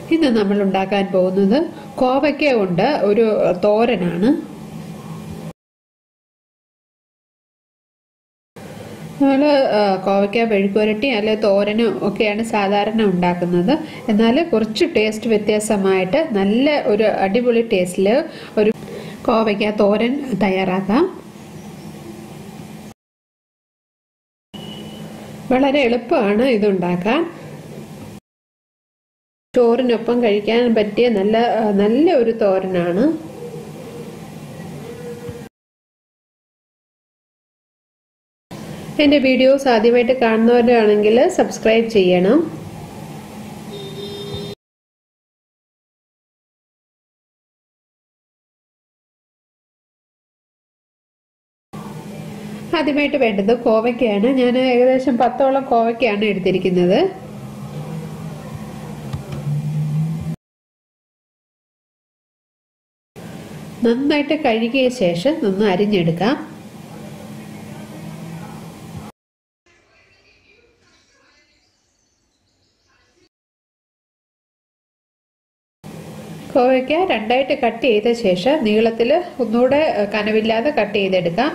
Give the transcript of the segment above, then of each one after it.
ഇന്ന് നമ്മൾ ഉണ്ടാക്കാൻ പോകുന്നത് കോവയ്ക്ക കൊണ്ട് ഒരു തോരനാണ് നമ്മൾ കോവയ്ക്ക മെഴുക്കുരട്ടി അല്ലെ തോരനും ഒക്കെയാണ് സാധാരണ ഉണ്ടാക്കുന്നത് എന്നാൽ കുറച്ച് ടേസ്റ്റ് വ്യത്യാസമായിട്ട് നല്ല ഒരു അടിപൊളി ടേസ്റ്റിൽ ഒരു കോവയ്ക്ക തോരൻ തയ്യാറാക്കാം വളരെ എളുപ്പമാണ് ഇതുണ്ടാക്കാൻ ചോറിനൊപ്പം കഴിക്കാൻ പറ്റിയ നല്ല നല്ല ഒരു തോരനാണ് എൻ്റെ വീഡിയോസ് ആദ്യമായിട്ട് കാണുന്നവരാണെങ്കിൽ സബ്സ്ക്രൈബ് ചെയ്യണം ആദ്യമായിട്ട് വേണ്ടത് കോവയ്ക്കയാണ് ഞാൻ ഏകദേശം പത്തോളം കോവയ്ക്കയാണ് എടുത്തിരിക്കുന്നത് നന്നായിട്ട് കഴുകിയ ശേഷം ഒന്ന് അരിഞ്ഞെടുക്കാം കോവയ്ക്ക രണ്ടായിട്ട് കട്ട് ചെയ്ത ശേഷം നീളത്തിൽ ഒന്നുകൂടെ കനവില്ലാതെ കട്ട് ചെയ്തെടുക്കാം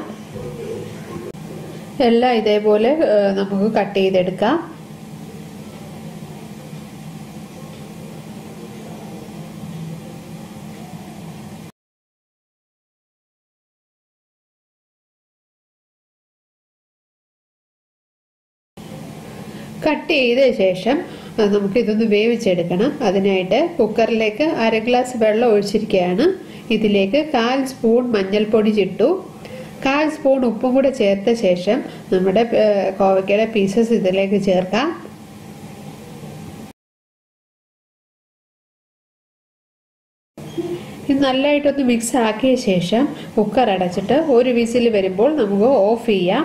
എല്ലാം ഇതേപോലെ നമുക്ക് കട്ട് ചെയ്തെടുക്കാം കട്ട് ചെയ്ത ശേഷം നമുക്ക് ഇതൊന്ന് വേവിച്ചെടുക്കണം അതിനായിട്ട് കുക്കറിലേക്ക് അര ഗ്ലാസ് വെള്ളം ഒഴിച്ചിരിക്കുകയാണ് ഇതിലേക്ക് കാൽ സ്പൂൺ മഞ്ഞൾപ്പൊടി ചിട്ടു കാൽ സ്പൂൺ ഉപ്പും കൂടെ ചേർത്ത ശേഷം നമ്മുടെ കോവയ്ക്കയുടെ പീസസ് ഇതിലേക്ക് ചേർക്കാം ഇത് നല്ലതായിട്ടൊന്ന് മിക്സ് ആക്കിയ ശേഷം കുക്കർ അടച്ചിട്ട് ഒരു വിസിൽ വരുമ്പോൾ നമുക്ക് ഓഫ് ചെയ്യാം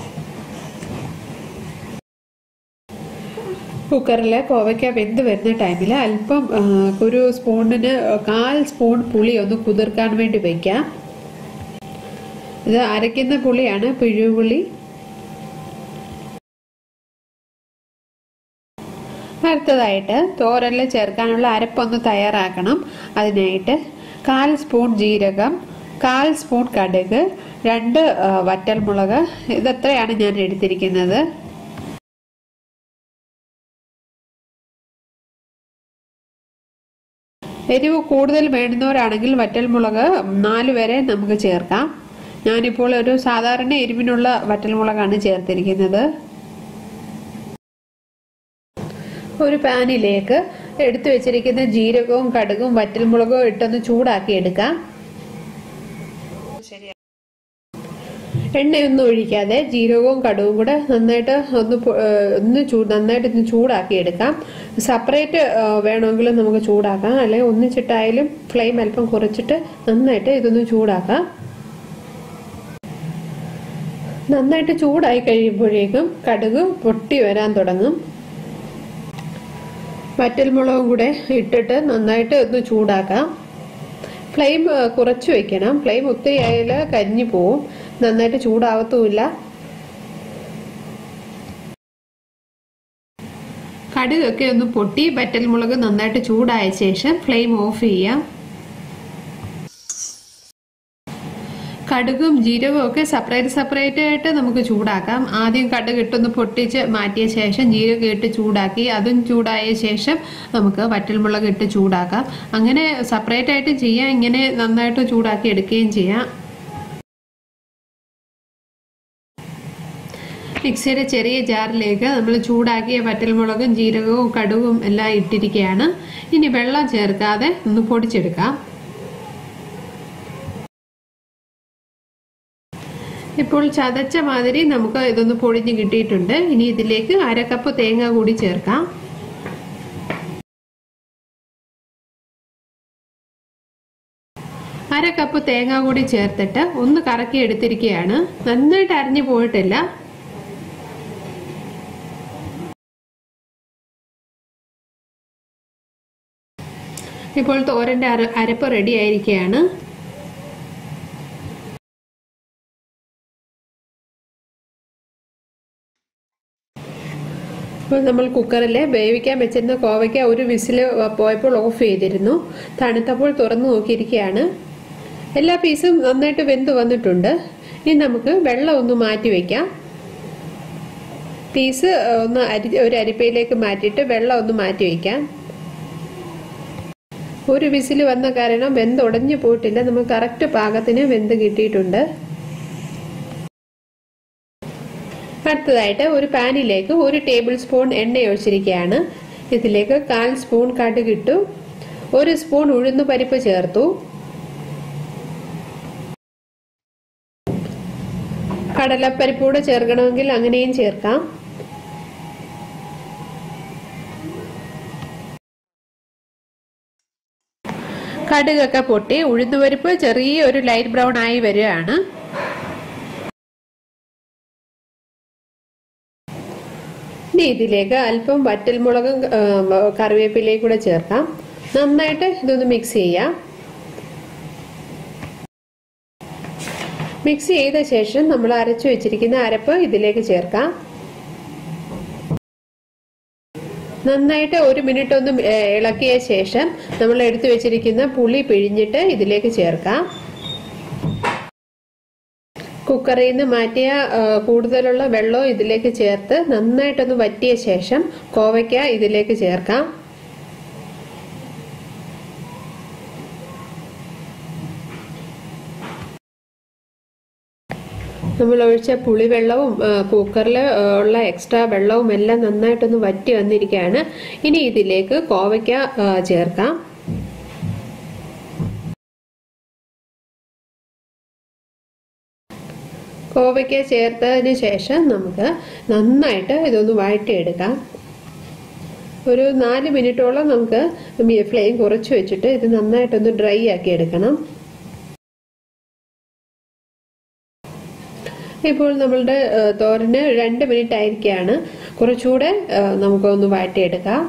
കുക്കറിൽ കോവയ്ക്ക വെന്ത് വരുന്ന ടൈമിൽ അല്പം ഒരു സ്പൂണിന് കാൽ സ്പൂൺ പുളി ഒന്ന് കുതിർക്കാൻ വേണ്ടി വയ്ക്കാം ഇത് അരയ്ക്കുന്ന പുളിയാണ് പിഴുപുളി അടുത്തതായിട്ട് തോരനിൽ ചേർക്കാനുള്ള അരപ്പൊന്ന് തയ്യാറാക്കണം അതിനായിട്ട് കാൽ സ്പൂൺ ജീരകം കാൽ സ്പൂൺ കടുക് രണ്ട് വറ്റൽമുളക് ഇതത്രയാണ് ഞാൻ എടുത്തിരിക്കുന്നത് എരിവ് കൂടുതൽ വേണ്ടുന്നവരാണെങ്കിൽ വറ്റൽമുളക് നാല് വരെ നമുക്ക് ചേർക്കാം ഞാനിപ്പോൾ ഒരു സാധാരണ എരിവിനുള്ള വറ്റൽമുളകാണ് ചേർത്തിരിക്കുന്നത് ഒരു പാനിലേക്ക് എടുത്തു വെച്ചിരിക്കുന്ന ജീരകവും കടുകും വറ്റൽമുളകും ഇട്ടൊന്ന് ചൂടാക്കി എടുക്കാം എണ്ണയൊന്നും ഒഴിക്കാതെ ജീരകവും കടുവും കൂടെ നന്നായിട്ട് ഒന്ന് ഒന്ന് ചൂ നന്നായിട്ട് ഒന്ന് ചൂടാക്കി എടുക്കാം സെപ്പറേറ്റ് വേണമെങ്കിൽ നമുക്ക് ചൂടാക്കാം അല്ലെങ്കിൽ ഒന്നിച്ചിട്ടായാലും ഫ്ലെയിം അല്പം കുറച്ചിട്ട് നന്നായിട്ട് ഇതൊന്ന് ചൂടാക്കാം നന്നായിട്ട് ചൂടായി കഴിയുമ്പോഴേക്കും കടുക് പൊട്ടി വരാൻ തുടങ്ങും വറ്റൽമുളകും കൂടെ ഇട്ടിട്ട് നന്നായിട്ട് ഒന്ന് ചൂടാക്കാം ഫ്ലെയിം കുറച്ച് വെക്കണം ഫ്ലെയിം ഒത്തിരി ആയാൽ കരിഞ്ഞു പോവും നന്നായിട്ട് ചൂടാവത്തുമില്ല കടുകൊക്കെ ഒന്ന് പൊട്ടി വറ്റൽമുളക് നന്നായിട്ട് ചൂടായ ശേഷം ഫ്ലെയിം ഓഫ് ചെയ്യാം കടുകും ജീരകവും ഒക്കെ സെപ്പറേറ്റ് സെപ്പറേറ്റ് ആയിട്ട് നമുക്ക് ചൂടാക്കാം ആദ്യം കടുക് ഇട്ടൊന്ന് പൊട്ടിച്ച് മാറ്റിയ ശേഷം ജീരകം ഇട്ട് ചൂടാക്കി അതും ചൂടായ ശേഷം നമുക്ക് വറ്റൽമുളക് ഇട്ട് ചൂടാക്കാം അങ്ങനെ സെപ്പറേറ്റ് ആയിട്ട് ചെയ്യാം ഇങ്ങനെ നന്നായിട്ട് ചൂടാക്കി എടുക്കുകയും ചെയ്യാം മിക്സിയുടെ ചെറിയ ജാറിലേക്ക് നമ്മൾ ചൂടാക്കിയ വറ്റൽമുളകും ജീരകവും കടുകും എല്ലാം ഇട്ടിരിക്കുകയാണ് ഇനി വെള്ളം ചേർക്കാതെ ഒന്ന് പൊടിച്ചെടുക്കാം ഇപ്പോൾ ചതച്ച മാതിരി നമുക്ക് ഇതൊന്ന് പൊടിഞ്ഞ് കിട്ടിയിട്ടുണ്ട് ഇനി ഇതിലേക്ക് അര കപ്പ് തേങ്ങ കൂടി ചേർക്കാം അര കപ്പ് തേങ്ങ കൂടി ചേർത്തിട്ട് ഒന്ന് കറക്കി എടുത്തിരിക്കുകയാണ് നന്നായിട്ട് അരിഞ്ഞു പോയിട്ടില്ല ഇപ്പോൾ തോരന്റെ അരപ്പ് റെഡി ആയിരിക്കുകയാണ് അപ്പോൾ നമ്മൾ കുക്കറിൽ വേവിക്കാൻ വെച്ചിരുന്ന കോവയ്ക്ക ഒരു വിസിൽ പോയപ്പോൾ ഓഫ് ചെയ്തിരുന്നു തണുത്തപ്പോൾ തുറന്നു നോക്കിയിരിക്കുകയാണ് എല്ലാ പീസും നന്നായിട്ട് വെന്ത് വന്നിട്ടുണ്ട് ഇനി നമുക്ക് വെള്ളം ഒന്ന് മാറ്റി വയ്ക്കാം പീസ് ഒന്ന് അരി ഒരു അരിപ്പയിലേക്ക് മാറ്റിയിട്ട് വെള്ളം ഒന്ന് മാറ്റി വയ്ക്കാം ഒരു വിസിൽ വന്ന കാരണം വെന്ത് ഉടഞ്ഞു പോയിട്ടില്ല നമുക്ക് കറക്റ്റ് പാകത്തിന് വെന്ത് കിട്ടിയിട്ടുണ്ട് അടുത്തതായിട്ട് ഒരു പാനിലേക്ക് ഒരു ടേബിൾ സ്പൂൺ എണ്ണ ഒഴിച്ചിരിക്കുകയാണ് ഇതിലേക്ക് കാൽ സ്പൂൺ കടുകിട്ടു ഒരു സ്പൂൺ ഉഴുന്നു പരിപ്പ് ചേർത്തു കടലപ്പരിപ്പ് കൂടെ ചേർക്കണമെങ്കിൽ അങ്ങനെയും ചേർക്കാം കടുകൊക്കെ പൊട്ടി ഉഴുന്നുപരിപ്പ് ചെറിയ ഒരു ലൈറ്റ് ബ്രൗൺ ആയി വരികയാണ് ഇനി ഇതിലേക്ക് അല്പം വറ്റൽമുളകും കറിവേപ്പിലയും കൂടെ ചേർക്കാം നന്നായിട്ട് ഇതൊന്ന് മിക്സ് ചെയ്യാം മിക്സ് ചെയ്ത ശേഷം നമ്മൾ അരച്ചു വെച്ചിരിക്കുന്ന അരപ്പ് ഇതിലേക്ക് ചേർക്കാം നന്നായിട്ട് ഒരു മിനിറ്റ് ഒന്ന് ഇളക്കിയ ശേഷം നമ്മൾ എടുത്തു വെച്ചിരിക്കുന്ന പുളി പിഴിഞ്ഞിട്ട് ഇതിലേക്ക് ചേർക്കാം കുക്കറിൽ നിന്ന് മാറ്റിയ കൂടുതലുള്ള വെള്ളം ഇതിലേക്ക് ചേർത്ത് നന്നായിട്ടൊന്ന് വറ്റിയ ശേഷം കോവയ്ക്ക ഇതിലേക്ക് ചേർക്കാം നമ്മൾ ഒഴിച്ച പുളിവെള്ളവും കുക്കറിൽ ഉള്ള എക്സ്ട്രാ വെള്ളവും എല്ലാം നന്നായിട്ടൊന്ന് വറ്റി വന്നിരിക്കുകയാണ് ഇനി ഇതിലേക്ക് കോവയ്ക്ക ചേർക്കാം കോവയ്ക്ക ചേർത്തതിന് ശേഷം നമുക്ക് നന്നായിട്ട് ഇതൊന്ന് വഴറ്റിയെടുക്കാം ഒരു നാല് മിനിറ്റോളം നമുക്ക് ഫ്ലെയിം കുറച്ച് വെച്ചിട്ട് ഇത് നന്നായിട്ടൊന്ന് ഡ്രൈ ആക്കി എടുക്കണം ഇപ്പോൾ നമ്മളുടെ തോരന് രണ്ട് മിനിറ്റ് ആയിരിക്കുകയാണ് കുറച്ചുകൂടെ നമുക്കൊന്ന് വഴറ്റിയെടുക്കാം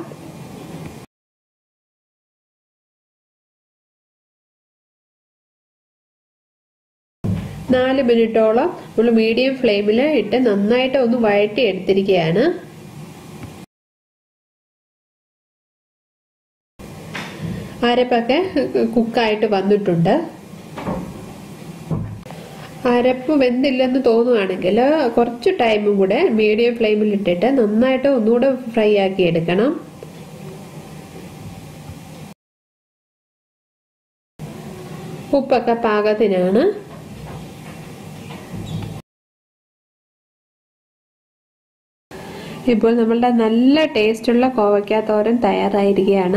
നാല് മിനിറ്റോളം നമ്മൾ മീഡിയം ഫ്ലെയിമിൽ ഇട്ട് നന്നായിട്ട് ഒന്ന് വഴറ്റി എടുത്തിരിക്കുകയാണ് അരപ്പൊക്കെ കുക്കായിട്ട് വന്നിട്ടുണ്ട് അരപ്പ് വെന്തില്ലെന്ന് തോന്നുവാണെങ്കിൽ കുറച്ച് ടൈമും കൂടെ മീഡിയം ഫ്ലെയിമിൽ ഇട്ടിട്ട് നന്നായിട്ട് ഒന്നുകൂടെ ഫ്രൈ ആക്കി എടുക്കണം ഉപ്പൊക്കെ പാകത്തിനാണ് ഇപ്പോൾ നമ്മളുടെ നല്ല ടേസ്റ്റുള്ള കോവയ്ക്ക തോരൻ തയ്യാറായിരിക്കുകയാണ്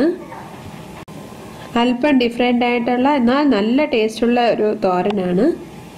അല്പം ഡിഫറെൻ്റ് ആയിട്ടുള്ള എന്നാൽ നല്ല ടേസ്റ്റുള്ള ഒരു തോരനാണ്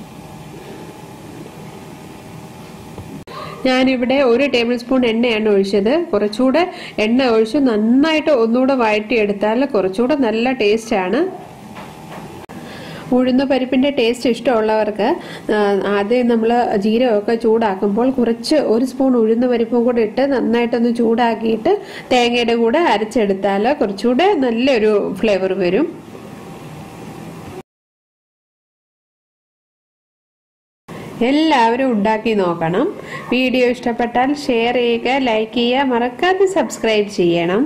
ഞാനിവിടെ ഒരു ടേബിൾ സ്പൂൺ എണ്ണയാണ് ഒഴിച്ചത് കുറച്ചുകൂടെ എണ്ണ ഒഴിച്ച് നന്നായിട്ട് ഒന്നുകൂടെ വഴറ്റിയെടുത്താൽ കുറച്ചുകൂടെ നല്ല ടേസ്റ്റാണ് ഉഴുന്ന പരിപ്പിൻ്റെ ടേസ്റ്റ് ഇഷ്ടമുള്ളവർക്ക് ആദ്യം നമ്മൾ ജീരകമൊക്കെ ചൂടാക്കുമ്പോൾ കുറച്ച് ഒരു സ്പൂൺ ഉഴുന്ന പരിപ്പും കൂടെ ഇട്ട് നന്നായിട്ടൊന്ന് ചൂടാക്കിയിട്ട് തേങ്ങയുടെ കൂടെ അരച്ചെടുത്താൽ കുറച്ചുകൂടെ നല്ലൊരു ഫ്ലേവർ വരും എല്ലാവരും ഉണ്ടാക്കി നോക്കണം വീഡിയോ ഇഷ്ടപ്പെട്ടാൽ ഷെയർ ചെയ്യുക ലൈക്ക് ചെയ്യുക മറക്കാതെ സബ്സ്ക്രൈബ് ചെയ്യണം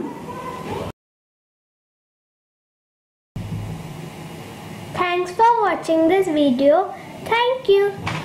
Thanks for watching this video. Thank you.